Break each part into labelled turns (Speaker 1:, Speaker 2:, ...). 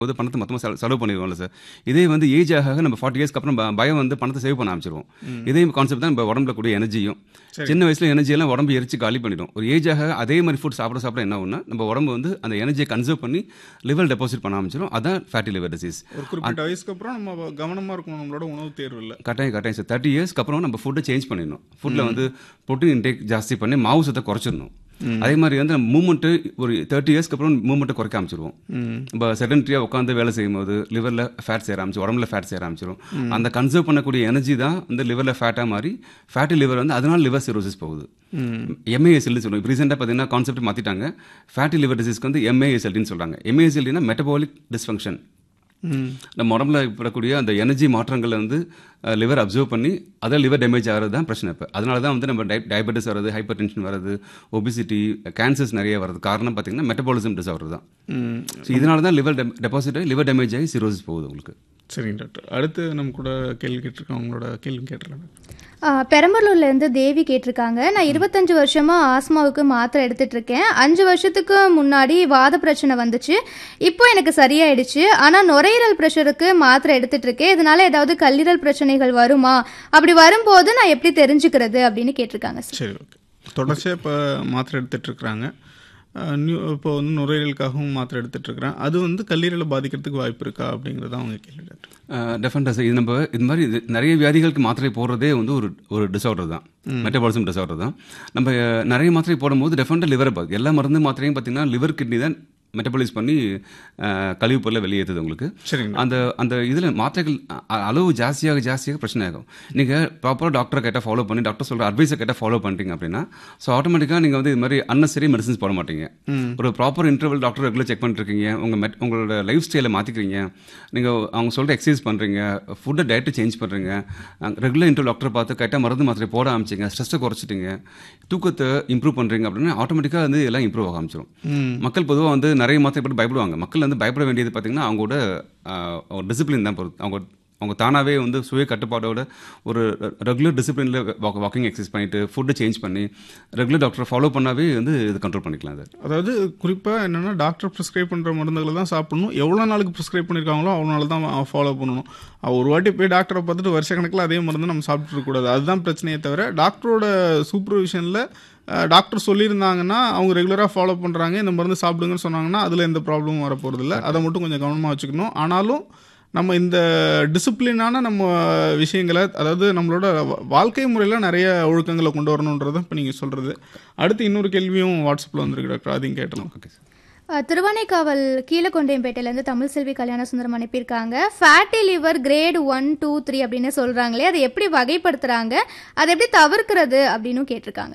Speaker 1: போது பணத்தை மொத்தமாக செலவு செலவு பண்ணிடுவோம்ல சார் இதே வந்து ஏஜ் ஆக ஆக நம்ம ஃபார்ட்டி இயர்ஸ்க்கு அப்புறம் ப- பயம் வந்து பணத்தை சேவ் பண்ண ஆரம்பிச்சிருவோம் இதே கான்செப்ட் தான் நம்ம உடம்புல கூடிய எனர்ஜியும் சின்ன வயசுல எனர்ஜி எல்லாம் உடம்பு எரிச்சு காலி பண்ணிடும் ஒரு ஏஜ் ஆக அதே மாதிரி ஃபுட் சாப்பிட சாப்பிட என்ன ஆகும்னா நம்ம உடம்பு வந்து அந்த எனர்ஜியை கன்சர்வ் பண்ணி லிவர் டெபாசிட் பண்ண ஆரம்பிச்சிடும் அதான் ஃபேட்டி லிவர் டிசீஸ்
Speaker 2: ஒரு குறிப்பிட்ட வயசுக்கு அப்புறம் நம்ம கவனமா இருக்கணும் நம்மளோட உணவு தேர்வு இல்ல
Speaker 1: கட்டாயம் கட்டாயம் சார் தேர்ட்டி இயர்ஸ்க்கு அப்புறம் நம்ம ஃபுட்டை சேஞ்ச் பண்ணிடணும் ஃபுட்டில் வந்து ப்ரோட்டீன் இன்டேக் ஜாஸ்தி பண்ணி மாவு சத்தை குறைச்சிடணும் அதே மாதிரி வந்து நம்ம மூமெண்ட்டு ஒரு தேர்ட்டி இயர்ஸ்க்கு அப்புறம் மூமெண்ட்டை குறைக்க ஆரம்பிச்சிருவோம் நம்ம செடன்ட்ரியாக உட்காந்து வேலை செய்யும்போது லிவரில் ஃபேட் சேர ஆரம்பிச்சு உடம்புல ஃபேட் சேர ஆரம்பிச்சிடும் அந்த கன்சர்வ் பண்ணக்கூடிய எனர்ஜி தான் வந்து லிவரில் ஃபேட்டாக மாறி ஃபேட்டி லிவர் வந்து அதனால லிவர் சிரோசிஸ் போகுது எம்ஏஎஸ்எல்னு சொல்லுவோம் இப்போ ரீசெண்டாக பார்த்தீங்கன்னா கான்செப்ட் மாற்றிட்டாங்க ஃபேட்டி லிவர் டிசீஸ்க்கு வந்து எம்ஏஎஸ்எல்டின்னு சொல்கிறாங்க எம்ஏஎஸ்எல்டினா மெட்டபாலிக் டிஸ்ஃபங்க்ஷன் நம்ம உடம்புல ஏற்படக்கூடிய அந்த எனர்ஜி மாற்றங்களை வந்து லிவர் அப்சர்வ் பண்ணி அதை லிவர் டேமேஜ் ஆகிறது தான் பிரச்சனை இப்போ அதனால தான் வந்து நம்ம டை டயபெட்டிஸ் வருது ஹைப்பர் டென்ஷன் வருது ஒபிசிட்டி கேன்சர்ஸ் நிறைய வருது காரணம் பார்த்தீங்கன்னா மெட்டபாலிசம் டிசார்டர் தான் ஸோ இதனால தான் லிவர் டெபாசிட் ஆகி லிவர் டேமேஜ் ஆகி சிரோசிஸ் போகுது உங்களுக்கு
Speaker 2: சரிங்க டாக்டர் அடுத்து நம்ம கூட கேள்வி கேட்டிருக்கோம் உங்களோட கேள்வி கேட்டுருக்காங்க
Speaker 3: ஆ, பெரம்பலூர்ல இருந்து தேவி கேட்டிருக்காங்க நான் இருபத்தஞ்சு வருஷமா ஆஸ்மாவுக்கு மாத்திரை எடுத்துட்டு இருக்கேன் அஞ்சு வருஷத்துக்கு முன்னாடி வாத பிரச்சனை வந்துச்சு இப்போ எனக்கு சரியாயிடுச்சு ஆனா நுரையீரல் பிரஷருக்கு மாத்திரை எடுத்துட்டு இருக்கேன் இதனால ஏதாவது கல்லீரல் பிரச்சனைகள் வருமா அப்படி வரும்போது நான் எப்படி தெரிஞ்சுக்கிறது அப்படின்னு கேட்டிருக்காங்க சார்
Speaker 2: சரி ஓகே தொடர்ச்சியாக இப்போ மாத்திரை எடுத்துட்டு இருக்கிறாங்க அஹ், நியூ இப்போ வந்து நுரையீரலுக்காகவும் மாத்திரை எடுத்துட்டு இருக்கிறேன் அது வந்து கல்லீரலை பாதிக்கிறதுக்கு வாய்ப்பு இருக்கா அப்படிங்கிறது அவங்க கேள்வி டாக்டர்
Speaker 1: டெஃபரெண்டாக சார் இது நம்ம இது மாதிரி இது நிறைய வியாதிகளுக்கு மாத்திரை போடுறதே வந்து ஒரு ஒரு டிசார்டர் தான் மெட்டபாலிசம் டிசார்டர் தான் நம்ம அஹ், நிறைய மாத்திரை போடும்போது டெஃபரெண்டாக லிவரை பாது எல்லா மருந்து மாத்திரையும் பார்த்தீங்கன்னா லிவர் கிட்னி தான் மெட்டபாலைஸ் பண்ணி அஹ், கழிவுப் பொருளை வெளியேற்றுது உங்களுக்கு
Speaker 2: சரிங்க
Speaker 1: அந்த அந்த இதில் மாத்திரைகள் அ- அளவு ஜாஸ்தியாக ஜாஸ்தியாக பிரச்சனை ஆகும் நீங்கள் ப்ராப்பராக டாக்டரை கேட்டால் ஃபாலோ பண்ணி டாக்டர் சொல்கிற அட்வைஸை கேட்டால் ஃபாலோ பண்ணிட்டீங்க அப்படின்னா ஸோ ஆட்டோமேட்டிக்காக நீங்கள் வந்து இது மாதிரி அன்னசரி மெடிசன்ஸ் போட மாட்டீங்க ஒரு proper interval doctor regular check பண்ணிருக்கீங்க உங்கள் மெட் உங்களோட லைஃப் ஸ்டைலை மாற்றிக்கிறீங்க நீங்கள் அவங்க சொல்கிற எக்ஸசைஸ் பண்ணுறீங்க ஃபுட்டை டயட்டை சேஞ்ச் பண்ணுறீங்க ரெகுலர் இன்டர்வல் டாக்டரை பார்த்து கரெக்டாக மருந்து மாத்திரை போட ஆரம்பிச்சிங்க ஸ்ட்ரெஸ்ஸை குறைச்சிட்டீங்க தூக்கத்தை இம்ப்ரூவ் பண்ணுறீங்க அப்படின்னா ஆட்டோமேட்டிக்காக வந்து எல்லாம் இம்ப்ரூவ் ஆக ஆரம்பிச்சிடும் மக்கள் பொதுவாக வந்து நிறைய மாத்திரை போட்டு பயப்படுவாங்க மக்கள் வந்து பயப்பட வேண்டியது பார்த்தீங்கன்னா அவங்களோட டிசிப்ளின் தான் பொறுத்து அவங்க அவங்க தானாகவே வந்து சுய கட்டுப்பாடோட ஒரு ரெகுலர் டிசிப்ளினில் வாக்கிங் எக்ஸசைஸ் பண்ணிட்டு ஃபுட்டு சேஞ்ச் பண்ணி ரெகுலர் டாக்டரை ஃபாலோ பண்ணாவே வந்து இது கண்ட்ரோல் பண்ணிக்கலாம் அது
Speaker 2: அதாவது குறிப்பாக என்னென்னா டாக்டர் ப்ரிஸ்கிரைப் பண்ணுற மருந்துகளை தான் சாப்பிடணும் எவ்வளோ நாளுக்கு ப்ரிஸ்கிரைப் பண்ணியிருக்காங்களோ அவ்வளோ நாள் தான் ஃபாலோ பண்ணணும் அவ ஒரு வாட்டி போய் டாக்டரை பார்த்துட்டு வருஷக்கணக்கில் அதே மருந்து நம்ம சாப்பிட்டு இருக்கக்கூடாது அதுதான் பிரச்சனையே தவிர டாக்டரோட சூப்பர்விஷனில் டாக்டர் சொல்லியிருந்தாங்கன்னா அவங்க ரெகுலராக ஃபாலோ பண்ணுறாங்க இந்த மருந்து சாப்பிடுங்கன்னு சொன்னாங்கன்னா அதில் எந்த ப்ராப்ளமும் வரப்போகிறதில்ல அதை மட்டும் கொஞ்சம் கவனமாக வச்சுக்கணும் ஆனாலும் நம்ம இந்த டிசிப்ளினான நம்ம விஷயங்களை அதாவது நம்மளோட வா- வாழ்க்கை முறையில் நிறைய ஒழுக்கங்களை கொண்டு வரணுன்றதை இப்போ நீங்கள் சொல்கிறது அடுத்து இன்னொரு கேள்வியும் வாட்ஸ்அப்பில் வந்திருக்கு டாக்டர் அதையும் கேட்டலாம்
Speaker 1: ஓகே சார்
Speaker 3: அஹ், திருவானைக்காவல் கீழக்கொண்டையம்பேட்டையிலேருந்து தமிழ் செல்வி கல்யாண சுந்தரம் அனுப்பியிருக்காங்க fatty liver grade one two three அப்படின்னு சொல்கிறாங்களே அதை எப்படி வகைப்படுத்துகிறாங்க அதை எப்படி தவிர்க்கிறது அப்படின்னு கேட்டிருக்காங்க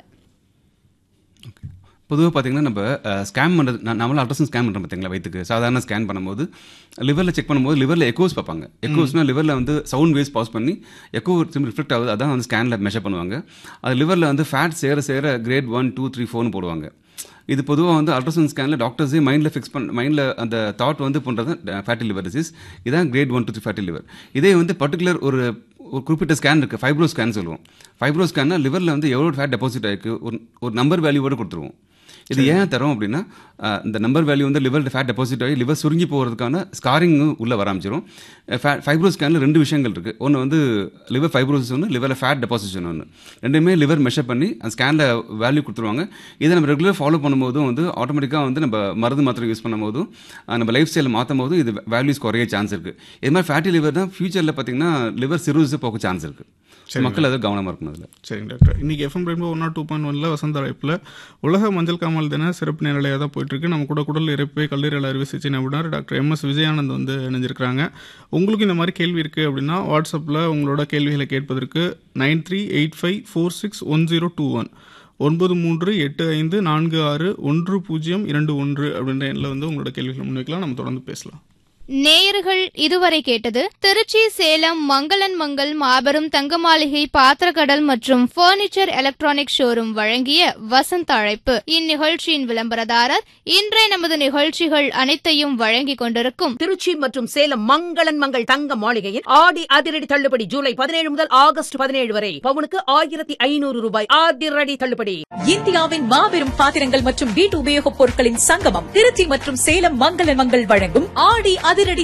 Speaker 1: பொதுவாக பார்த்தீங்கன்னா நம்ம ஸ்கேன் பண்ணுறது நான் நம்மள அல்ட்ராசவுண்ட் ஸ்கேன் பண்ணுறோம் பார்த்தீங்களா வயிற்றுக்கு சாதாரண ஸ்கேன் பண்ணும்போது லிவரில் செக் பண்ணும்போது லிவரில் எக்கோஸ் பார்ப்பாங்க எக்கோஸ்னா லிவரில் வந்து சவுண்ட் வேவ்ஸ் பாஸ் பண்ணி எக்கோ திரும்பி ரிஃப்ளெக்ட் ஆகுது அதான் வந்து ஸ்கேனில் மெஷர் பண்ணுவாங்க அது லிவரில் வந்து ஃபேட் சேர சேர கிரேட் ஒன் டூ த்ரீ ஃபோர்னு போடுவாங்க இது பொதுவாக வந்து அல்ட்ராசவுண்ட் ஸ்கேனில் டாக்டர்ஸே மைண்டில் ஃபிக்ஸ் பண்ண மைண்டில் அந்த தாட் வந்து பண்ணுறது ஃபேட்டி லிவர் டிசீஸ் இதான் grade one two three fatty liver இதே வந்து பர்டிகுலர் ஒரு ஒரு குறிப்பிட்ட ஸ்கேன் இருக்குது ஃபைப்ரோ ஸ்கேன் சொல்லுவோம் ஃபைப்ரோ ஸ்கேன்னா லிவரில் வந்து எவ்வளோ ஃபேட் டெபாசிட் ஆயிருக்கு ஒரு ஒரு நம்பர் வேல்யூவோட கொடுத்துருவோம் இது ஏன் தரோம் அப்படின்னா அஹ், இந்த நம்பர் வேல்யூ வந்து லிவர் ஃபேட் டெபாசிட் ஆகி லிவர் சுருங்கி போகிறதுக்கான ஸ்காரிங் உள்ள வர ஆரம்பிச்சிடும் ஃபைப்ரோ ஸ்கேனில் ரெண்டு விஷயங்கள் இருக்குது ஒன்று வந்து லிவர் ஃபைப்ரோசிஸ் ஒன்று லிவரில் ஃபேட் டெபாசிஷன் ஒன்று ரெண்டுமே லிவர் மெஷர் பண்ணி அந்த ஸ்கேனில் வேல்யூ கொடுத்துருவாங்க இதை நம்ம ரெகுலர் ஃபாலோ பண்ணும்போதும் வந்து ஆட்டோமேட்டிக்காக வந்து நம்ம மருந்து மாத்திரை யூஸ் பண்ணும்போதும் அஹ், நம்ம லைஃப் ஸ்டைலை மாற்றும் போது இது வேல்யூஸ் குறைய சான்ஸ் இருக்குது இது மாதிரி ஃபேட்டி லிவர் தான் ஃபியூச்சரில் பார்த்தீங்கன்னா லிவர் சிரோசிஸ் போக சான்ஸ் இருக்குது மக்கள் அதை கவனமாக இருக்கணும் அதில்
Speaker 2: சரிங்க டாக்டர் இன்னைக்கு FM Rainbow one nought two point ஒன்ல வசந்த அழைப்பில் உலக மஞ்சள் காமால் தின சிறப்பு நேரலையாக தான் போயிட்டு இருக்கு நம்ம கூட குடல் இறப்பை கல்லீரல் அறுவை சிகிச்சை நிபுணர் டாக்டர் எம் எஸ் விஜயானந்த் வந்து இணைஞ்சிருக்கிறாங்க உங்களுக்கு இந்த மாதிரி கேள்வி இருக்கு அப்படின்னா வாட்ஸ்அப்பில் உங்களோட கேள்விகளை கேட்பதற்கு nine three eight five four six one zero two one ஒன்பது மூன்று எட்டு ஐந்து நான்கு ஆறு ஒன்று பூஜ்ஜியம் இரண்டு ஒன்று அப்படின்ற எண்ணில் வந்து உங்களோட கேள்விகளை முன்வைக்கலாம் நம்ம தொடர்ந்து பேசலாம்
Speaker 3: நேயர்கள் இதுவரை கேட்டது திருச்சி சேலம் மங்களன் மங்கள் மாபெரும் தங்க மாளிகை பாத்திரக்கடல் மற்றும் பர்னிச்சர் எலக்ட்ரானிக் ஷோரூம் வழங்கிய வசந்த அழைப்பு இந்நிகழ்ச்சியின் விளம்பரதாரர் இன்றைய நமது நிகழ்ச்சிகள் அனைத்தையும் வழங்கிக் கொண்டிருக்கும்
Speaker 4: திருச்சி மற்றும் சேலம் மங்களன் மங்கள் தங்க மாளிகையில் ஆடி அதிரடி தள்ளுபடி ஜூலை பதினேழு முதல் ஆகஸ்ட் பதினேழு வரை பவுனுக்கு ஆயிரத்தி ஐநூறு ரூபாய் அதிரடி தள்ளுபடி
Speaker 5: இந்தியாவின் மாபெரும் பாத்திரங்கள் மற்றும் வீட்டு உபயோகப் பொருட்களின் சங்கமம் திருச்சி மற்றும் சேலம் மங்கள மங்கள் வழங்கும் ஆடி அதிரடி